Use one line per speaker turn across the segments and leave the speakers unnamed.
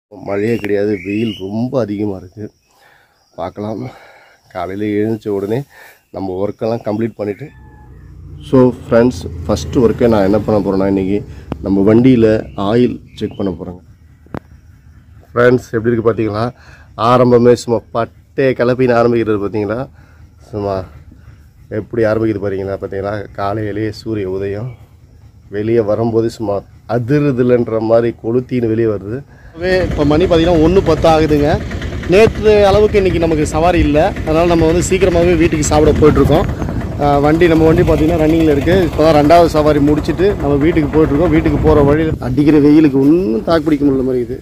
மழையே கிடையாது வெயில் ரொம்ப அதிகமாக இருக்குது பார்க்கலாம் காலையில் எழுந்திரிச்ச உடனே நம்ம ஒர்க்கெல்லாம் கம்ப்ளீட் பண்ணிவிட்டு ஸோ ஃப்ரெண்ட்ஸ் ஃபஸ்ட்டு ஒர்க்கை நான் என்ன பண்ண போகிறேன்னா இன்றைக்கி நம்ம வண்டியில் ஆயில் செக் பண்ண போகிறேங்க ஃப்ரெண்ட்ஸ் எப்படி இருக்குது பார்த்தீங்களா ஆரம்பமே சும்மா பட்டே கிளப்பின்னு ஆரம்பிக்கிறது பார்த்தீங்களா சும்மா எப்படி ஆரம்பிக்குது பாத்தீங்களா பார்த்தீங்களா காலையிலேயே சூரிய உதயம் வெளியே வரும்போது சும்மா அதிருதுலன்ற மாதிரி கொளுத்தின்னு வெளியே வருது
இப்போ மணி பார்த்தீங்கன்னா ஒன்று பத்து ஆகுதுங்க நேற்று அளவுக்கு இன்றைக்கி நமக்கு சவாரி இல்லை அதனால் நம்ம வந்து சீக்கிரமாகவே வீட்டுக்கு சாப்பிட போயிட்டுருக்கோம் ஆஹ் வண்டி நம்ம வண்டி பார்த்தீங்கன்னா ரன்னிங்கில் இருக்குது இப்போ தான் ரெண்டாவது சவாரி முடிச்சுட்டு நம்ம வீட்டுக்கு போயிட்டுருக்கோம் வீட்டுக்கு போகிற வழியில் அடிக்கிற வெயிலுக்கு ஒன்றும் தாக்கு பிடிக்க முடியல மாதிரி இது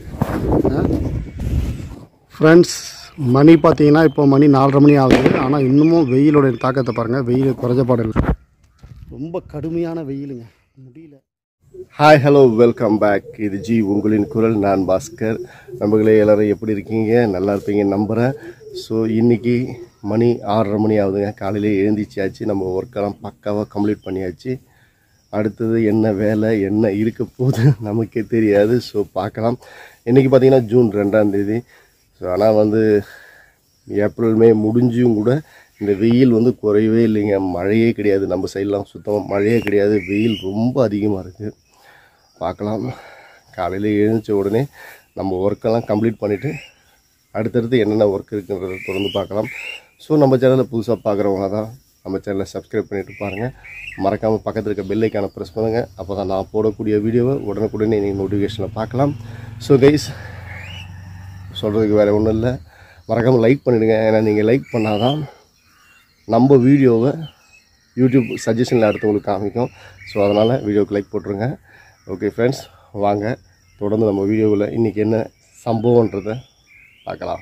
ஃப்ரெண்ட்ஸ் மணி பார்த்தீங்கன்னா இப்போ மணி நாலரை மணி ஆகுது ஆனால் இன்னமும் வெயிலோட தாக்கத்தை பாருங்கள் வெயில் குறைஞ்ச பாடு இல்லை ரொம்ப கடுமையான வெயிலுங்க முடியல
ஹாய் ஹலோ வெல்கம் பேக் இது ஜி உங்களின் குரல் நான் பாஸ்கர் நம்பர்களே எல்லாரும் எப்படி இருக்கீங்க நல்லா இருப்பீங்கன்னு நம்புகிறேன் ஸோ இன்றைக்கி மணி ஆறரை மணி ஆகுதுங்க காலையிலே எழுந்திரிச்சாச்சு நம்ம ஒர்க்கெல்லாம் பக்காவாக கம்ப்ளீட் பண்ணியாச்சு அடுத்தது என்ன வேலை என்ன இருக்க போகுது நமக்கே தெரியாது ஸோ பார்க்கலாம் இன்றைக்கி பார்த்தீங்கன்னா ஜூன் ரெண்டாம் தேதி ஸோ ஆனால் வந்து ஏப்ரல் மே முடிஞ்சும் கூட இந்த வெயில் வந்து குறையவே இல்லைங்க மழையே கிடையாது நம்ம சைட்லாம் சுத்தமாக மழையே கிடையாது வெயில் ரொம்ப அதிகமாக இருக்குது பார்க்கலாம் காலையில் எழுந்திரிச்ச உடனே நம்ம ஒர்க்கெல்லாம் கம்ப்ளீட் பண்ணிவிட்டு அடுத்தடுத்து என்னென்ன ஒர்க் இருக்குன்றதை தொடர்ந்து பார்க்கலாம் ஸோ நம்ம சேனலை புதுசாக பார்க்குறவங்க தான் நம்ம சேனலை சப்ஸ்கிரைப் பண்ணிட்டு பாருங்கள் மறக்காமல் பக்கத்தில் இருக்க பெல் ஐக்கானை ப்ரெஸ் பண்ணுங்கள் அப்போ தான் நான் போடக்கூடிய வீடியோவை உடனுக்குடனே நீங்கள் நோட்டிஃபிகேஷனில் பார்க்கலாம் ஸோ கைஸ் சொல்கிறதுக்கு வேறு ஒன்றும் இல்லை மறக்காமல் லைக் பண்ணிவிடுங்க ஏன்னா நீங்கள் லைக் பண்ணால் தான் நம்ம வீடியோவை யூடியூப் சஜஷனில் அடுத்தவங்களுக்கு காமிக்கும் ஸோ அதனால் வீடியோக்கு லைக் போட்டுருங்க ஓகே ஃப்ரெண்ட்ஸ் வாங்க தொடர்ந்து நம்ம வீடியோவில் இன்றைக்கி என்ன சம்பவன்றதை பார்க்கலாம்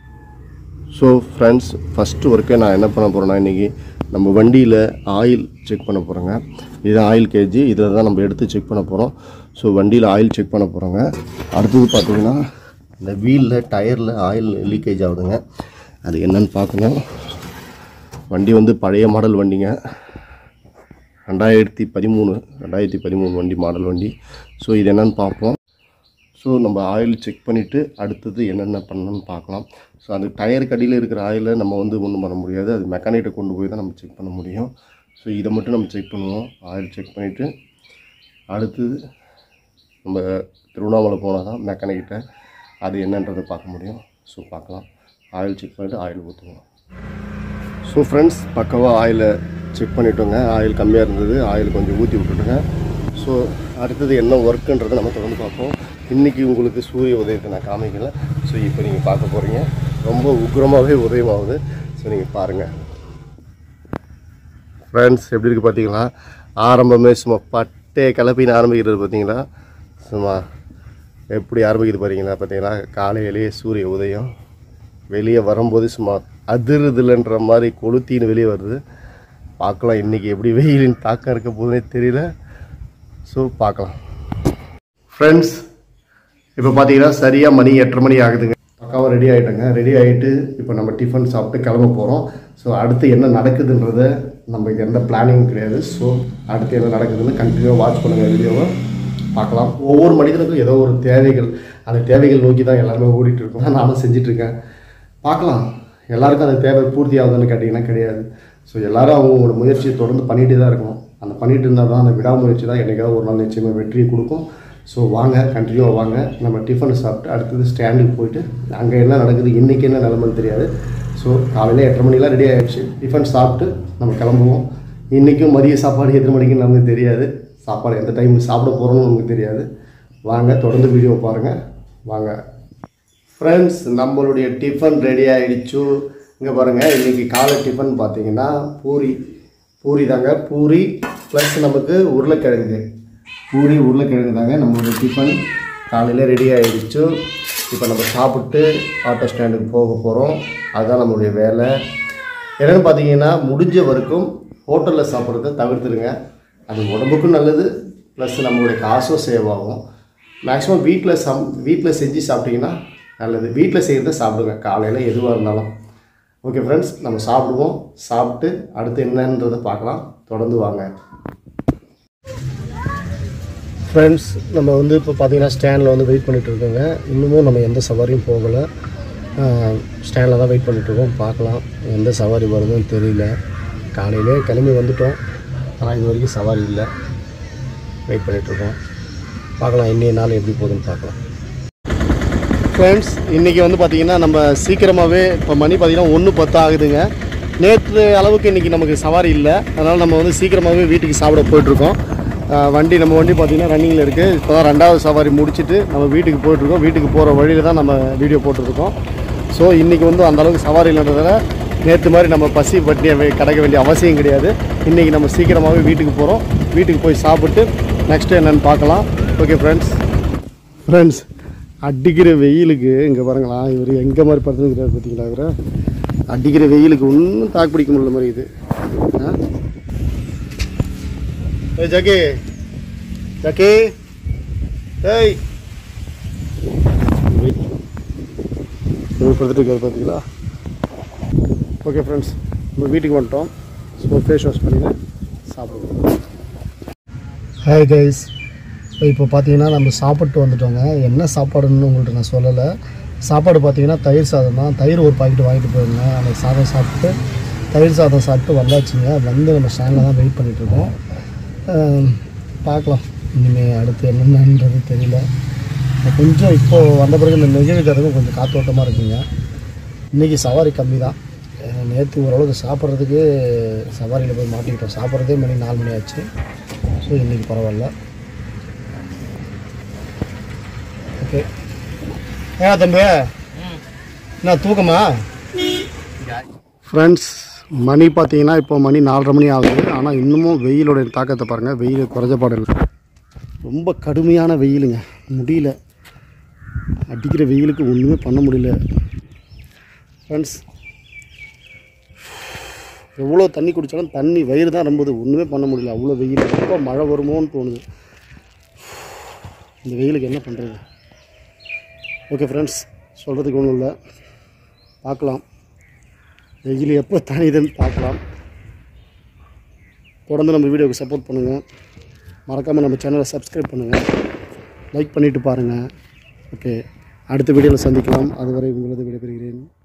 ஸோ ஃப்ரெண்ட்ஸ் ஃபஸ்ட்டு ஒர்க்கை நான் என்ன பண்ண போகிறேன்னா இன்றைக்கி நம்ம வண்டியில் ஆயில் செக் பண்ண போகிறோங்க இது ஆயில் கேஜி இதில் தான் நம்ம எடுத்து செக் பண்ண போகிறோம் ஸோ வண்டியில் ஆயில் செக் பண்ண போகிறோங்க அடுத்தது பார்த்தீங்கன்னா இந்த வீலில் டயரில் ஆயில் லீக்கேஜ் ஆகுதுங்க அது என்னன்னு பார்க்கணும் வண்டி வந்து பழைய மாடல் வண்டிங்க ரெண்டாயிரத்தி பதிமூணு ரெண்டாயிரத்தி பதிமூணு வண்டி மாடல் வண்டி ஸோ இது என்னன்னு பார்ப்போம் ஸோ நம்ம ஆயில் செக் பண்ணிவிட்டு அடுத்தது என்னென்ன பண்ணணும்னு பார்க்கலாம் ஸோ அந்த டயருக்கு அடியில் இருக்கிற ஆயிலை நம்ம வந்து ஒன்றும் பண்ண முடியாது அது மெக்கானிக்கிட்ட கொண்டு போய் தான் நம்ம செக் பண்ண முடியும் ஸோ இதை மட்டும் நம்ம செக் பண்ணுவோம் ஆயில் செக் பண்ணிவிட்டு அடுத்தது நம்ம திருவண்ணாமலை போனால் தான் மெக்கானிக்கிட்ட அது என்னன்றதை பார்க்க முடியும் ஸோ பார்க்கலாம் ஆயில் செக் பண்ணிவிட்டு ஆயில் ஊற்றுவோம் ஸோ ஃப்ரெண்ட்ஸ் பக்கவாக ஆயிலை செக் பண்ணிட்டோங்க ஆயில் கம்மியாக இருந்தது ஆயில் கொஞ்சம் ஊற்றி விட்டுட்டுங்க ஸோ அடுத்தது என்ன ஒர்க்குன்றதை நம்ம தொடர்ந்து பார்ப்போம் இன்றைக்கி உங்களுக்கு சூரிய உதயத்தை நான் காமிக்கல ஸோ இப்போ நீங்கள் பார்க்க போகிறீங்க ரொம்ப உக்ரமாகவே உதயமாகுது ஸோ நீங்கள் பாருங்கள் ஃப்ரெண்ட்ஸ் எப்படி இருக்குது பார்த்தீங்களா ஆரம்பமே சும்மா பட்டே கிளப்பின்னு ஆரம்பிக்கிறது பார்த்தீங்களா சும்மா எப்படி ஆரம்பிக்குது பாத்தீங்களா பார்த்தீங்களா காலையிலேயே சூரிய உதயம் வெளியே வரும்போது சும்மா அதிருதுலன்ற மாதிரி கொளுத்தின்னு வெளியே வருது பார்க்கலாம் இன்றைக்கி எப்படி வெயிலின் தாக்கம் இருக்க போதுனே தெரியல ஸோ பார்க்கலாம் ஃப்ரெண்ட்ஸ் இப்போ பார்த்தீங்கன்னா சரியாக மணி எட்டரை மணி ஆகுதுங்க பக்காவாக ரெடி ஆகிட்டோங்க ரெடி ஆகிட்டு இப்போ நம்ம டிஃபன் சாப்பிட்டு கிளம்ப போகிறோம் ஸோ அடுத்து என்ன நடக்குதுன்றத நமக்கு எந்த பிளானிங் கிடையாது ஸோ அடுத்து என்ன நடக்குதுன்னு கண்டினியூவாக வாட்ச் பண்ணுங்கள் வீடியோவை பார்க்கலாம் ஒவ்வொரு மனிதனுக்கும் ஏதோ ஒரு தேவைகள் அந்த தேவைகள் நோக்கி தான் எல்லாருமே ஓடிட்டு இருக்கோம் நானும் செஞ்சிட்ருக்கேன் பார்க்கலாம் எல்லாருக்கும் அந்த தேவை பூர்த்தி ஆகுதுன்னு கேட்டிங்கன்னா கிடையாது ஸோ எல்லாரும் அவங்களோட முயற்சியை தொடர்ந்து பண்ணிகிட்டே தான் இருக்கணும் அந்த பண்ணிட்டு இருந்தால் தான் அந்த விடாமுயற்சி தான் என்னைக்காவது ஒரு நாள் நிச்சயமாக வெற்றியை கொடுக்கும் ஸோ வாங்க கண்டினியூவாக வாங்க நம்ம டிஃபன் சாப்பிட்டு அடுத்தது ஸ்டாண்டுக்கு போயிட்டு அங்கே என்ன நடக்குது இன்றைக்கி என்ன நிலமைன்னு தெரியாது ஸோ காலையில் எட்டரை மணிக்கெலாம் ரெடி ஆகிடுச்சு டிஃபன் சாப்பிட்டு நம்ம கிளம்புவோம் இன்றைக்கும் மதிய சாப்பாடு எத்தனை மணிக்குன்னு நமக்கு தெரியாது சாப்பாடு எந்த டைமுக்கு சாப்பிட போகிறோம்னு நமக்கு தெரியாது வாங்க தொடர்ந்து வீடியோ பாருங்கள் வாங்க ஃப்ரெண்ட்ஸ் நம்மளுடைய டிஃபன் ரெடி ஆகிடுச்சு இங்கே பாருங்கள் இன்றைக்கி காலை டிஃபன் பார்த்தீங்கன்னா பூரி பூரி தாங்க பூரி ப்ளஸ் நமக்கு உருளைக்கிழங்கு பூரி உருளைக்கிழங்கு தாங்க நம்மளுடைய டிஃபன் காலையில் ரெடி ஆகிடுச்சு இப்போ நம்ம சாப்பிட்டு ஆட்டோ ஸ்டாண்டுக்கு போக போகிறோம் அதுதான் நம்மளுடைய வேலை என்னென்னு பார்த்தீங்கன்னா முடிஞ்ச வரைக்கும் ஹோட்டலில் சாப்பிட்றத தவிர்த்துருங்க அது உடம்புக்கும் நல்லது ப்ளஸ் நம்மளுடைய காசும் சேவ் ஆகும் மேக்ஸிமம் வீட்டில் சம் வீட்டில் செஞ்சு சாப்பிட்டீங்கன்னா நல்லது வீட்டில் செய்கிறத சாப்பிடுங்க காலையில் எதுவாக இருந்தாலும் ஓகே ஃப்ரெண்ட்ஸ் நம்ம சாப்பிடுவோம் சாப்பிட்டு அடுத்து என்னன்றதை பார்க்கலாம் தொடர்ந்து வாங்க
ஃப்ரெண்ட்ஸ் நம்ம வந்து இப்போ பார்த்தீங்கன்னா ஸ்டாண்டில் வந்து வெயிட் பண்ணிட்டு இருக்கோங்க இன்னமும் நம்ம எந்த சவாரியும் போகலை ஸ்டாண்டில் தான் வெயிட் பண்ணிட்டு இருக்கோம் பார்க்கலாம் எந்த சவாரி வருதுன்னு தெரியல காலையிலே கிளம்பி வந்துட்டோம் ஆனால் இது வரைக்கும் சவாரி இல்லை வெயிட் பண்ணிகிட்ருக்கோம் பார்க்கலாம் இன்னைய நாள் எப்படி போகுதுன்னு பார்க்கலாம் ஃப்ரெண்ட்ஸ் இன்றைக்கி வந்து பார்த்திங்கன்னா நம்ம சீக்கிரமாகவே இப்போ மணி பார்த்திங்கன்னா ஒன்று பத்து ஆகுதுங்க நேற்று அளவுக்கு இன்றைக்கி நமக்கு சவாரி இல்லை அதனால் நம்ம வந்து சீக்கிரமாகவே வீட்டுக்கு சாப்பிட போயிட்டுருக்கோம் ஆஹ் வண்டி நம்ம வண்டி பார்த்திங்கன்னா ரன்னிங்கில் இருக்குது இப்போ தான் ரெண்டாவது சவாரி முடிச்சுட்டு நம்ம வீட்டுக்கு போயிட்டுருக்கோம் வீட்டுக்கு போகிற வழியில் தான் நம்ம வீடியோ போட்டிருக்கோம் ஸோ இன்றைக்கி வந்து அந்த அளவுக்கு சவாரி இல்லைன்றதால நேற்று மாதிரி நம்ம பசி பட்டினியை வே- கிடக்க வேண்டிய அவசியம் கிடையாது இன்றைக்கி நம்ம சீக்கிரமாகவே வீட்டுக்கு போகிறோம் வீட்டுக்கு போய் சாப்பிட்டு நெக்ஸ்ட்டு என்னென்னு பார்க்கலாம் ஓகே ஃப்ரெண்ட்ஸ் ஃப்ரெண்ட்ஸ் அடிக்கிற வெயிலுக்கு இங்கே பாருங்களா இவர் எங்கே மாதிரி படுத்துக்கிறார் பார்த்தீங்களா இவர் அடிக்கிற வெயிலுக்கு ஒன்றும் தாக்கு பிடிக்க முடியல மாதிரி இது ஆ ஏய் ஜக்கி ஜக்கி ஏய் இவர் படுத்துட்டு இருக்காரு பார்த்தீங்களா ஓகே ஃப்ரெண்ட்ஸ் நம்ம வீட்டுக்கு வந்துட்டோம் ஸோ ஃபேஸ் வாஷ் பண்ணிட்டு சாப்பிடுவோம் ஹாய் கைஸ் இப்போ பார்த்தீங்கன்னா நம்ம சாப்பிட்டு வந்துட்டோங்க என்ன சாப்பாடுன்னு உங்கள்கிட்ட நான் சொல்லலை சாப்பாடு பார்த்தீங்கன்னா தயிர் சாதம் தான் தயிர் ஒரு பாக்கெட் வாங்கிட்டு போயிருந்தேன் அந்த சாதம் சாப்பிட்டு தயிர் சாதம் சாப்பிட்டு வந்தாச்சுங்க வந்து நம்ம ஸ்டாண்டில் தான் வெயிட் பண்ணிகிட்ருக்கோம் பார்க்கலாம் இனிமேல் அடுத்து என்னென்னன்றது தெரியல கொஞ்சம் இப்போது வந்த பிறகு இந்த நெகிழ்கிறதுக்கும் கொஞ்சம் காத்தோட்டமாக இருக்குங்க இன்றைக்கி சவாரி கம்மி தான் நேற்று ஓரளவுக்கு சாப்பிட்றதுக்கு சவாரியில் போய் மாட்டிக்கிட்டோம் சாப்பிட்றதே மணி நாலு மணி ஆச்சு ஸோ இன்றைக்கி பரவாயில்ல ஓகே ஏன் தம்பி என்ன தூக்கமா ஃப்ரெண்ட்ஸ் மணி பார்த்தீங்கன்னா இப்போ மணி நாலரை மணி ஆகுது ஆனால் இன்னமும் வெயிலோட தாக்கத்தை பாருங்கள் வெயில் குறைஞ்ச பாடு இல்லை ரொம்ப கடுமையான வெயிலுங்க முடியல அடிக்கிற வெயிலுக்கு ஒன்றுமே பண்ண முடியல ஃப்ரெண்ட்ஸ் எவ்வளோ தண்ணி குடித்தாலும் தண்ணி வயிறு தான் ரொம்பது ஒன்றுமே பண்ண முடியல அவ்வளோ வெயில் எப்போ மழை வருமோன்னு தோணுது இந்த வெயிலுக்கு என்ன பண்ணுறது ஓகே ஃப்ரெண்ட்ஸ் சொல்கிறதுக்கு ஒன்றும் இல்லை பார்க்கலாம் வெயில் எப்போ தனிதுன்னு பார்க்கலாம் தொடர்ந்து நம்ம வீடியோவுக்கு சப்போர்ட் பண்ணுங்கள் மறக்காமல் நம்ம சேனலை சப்ஸ்கிரைப் பண்ணுங்கள் லைக் பண்ணிவிட்டு பாருங்கள் ஓகே அடுத்த வீடியோவில் சந்திக்கலாம் அதுவரை உங்களது விடைபெறுகிறேன்